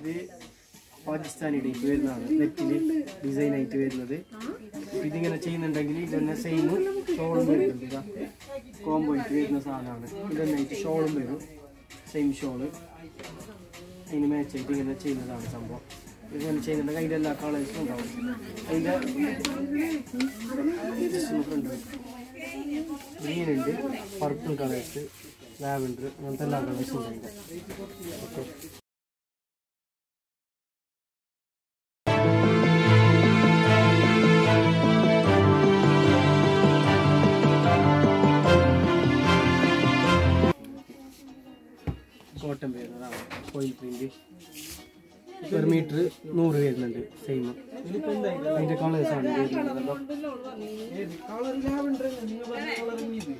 ഇത് പാകിസ്ഥാനി ടൈപ്പ് വരുന്നതാണ് നെറ്റില് ഡിസൈൻ ആയിട്ട് വരുന്നത് ഇതിങ്ങനെ ചെയ്യുന്നുണ്ടെങ്കിൽ ഇതന്നെ സെയിം ഷോളും വരുന്നുണ്ട് ഇതാ കോംബോ ആയിട്ട് വരുന്ന സാധനമാണ് ഇതന്നെ ആയിട്ട് ഷോളും വരും സെയിം ഷോള് അതിന് മാച്ച് ആയിട്ട് ഇങ്ങനെ ചെയ്യുന്നതാണ് സംഭവം ഇങ്ങനെ ചെയ്യുന്നുണ്ടെങ്കിൽ അതിൻ്റെ എല്ലാ കളേഴ്സും ഉണ്ടാവും അതിൻ്റെ ഉണ്ട് ഗ്രീൻ ഉണ്ട് പർപ്പിൾ കളേഴ്സ് ലാവൻഡർ അങ്ങനത്തെ എല്ലാ കളേഴ്സും ഉണ്ട് അതിൻ്റെ ഓക്കെ കോട്ടൺ വരുന്നതാണ് കോയിൽ പ്രിന്റ് പെർ മീറ്റർ നൂറ് വരുന്നുണ്ട് സെയിം അതിന്റെ കളേഴ്സ് ആണ് വരുന്നത് കളർ ലാവൻഡർ നിങ്ങൾ പറഞ്ഞ കളർ ഇത്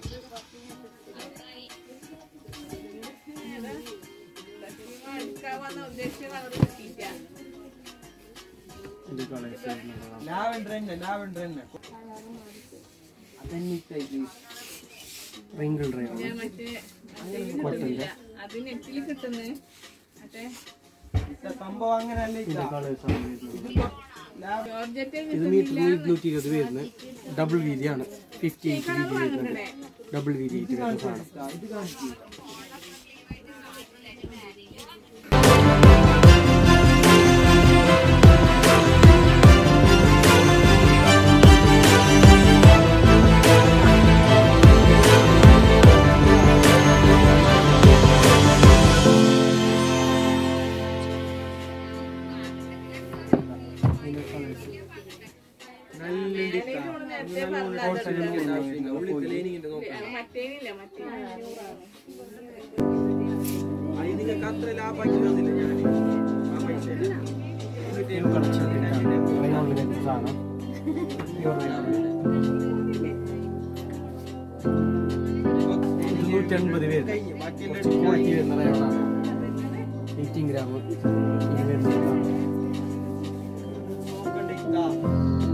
അതിന്റെ കളേഴ്സ് വരുന്നതാണ് ലാവൻഡർ തന്നെ ലാവൻഡർ തന്നെ റിങ്കിൾ ഡ്രൈ ആണ് കോട്ടൻ്റെ അത് നെറ്റിൽ കിട്ടുന്നേ മറ്റേ ഇത്ത സംഭവം അങ്ങനെയല്ല ഇതിന്റെ കളേഴ്സ് ആണ് വരുന്നത് ജോർജറ്റ് ഇത് മീറ്റർ ഇരുന്നൂറ്റി ഇരുപത് വരുന്നത് ഡബിൾ വീതിയാണ് ഫിഫ്റ്റി എയ്റ്റ് വീതി വരുന്നുണ്ട് ഡബിൾ വീതി ആയിട്ട് വരുന്ന സാധനം ഇത് കാണിച്ചു അതിന്റെ കളേഴ്സ് മറ്റേനില്ല മറ്റേ അത് നിങ്ങൾക്ക് അത്ര ലാഭമാക്കി തന്നില്ല ഞാൻ ആ പൈസ കളക്ഷൻ റയോണിൽ വരുന്ന സാധനം പ്യൂർ ഇരുന്നൂറ്റൻപത് പേര് ബാക്കിയെല്ലാം ക്വാളിറ്റി വരുന്ന റയോണാണ് എയ്റ്റീൻ ഗ്രാം ഇത് വരുന്നതാണ് നോക്കണ്ട ഇതാ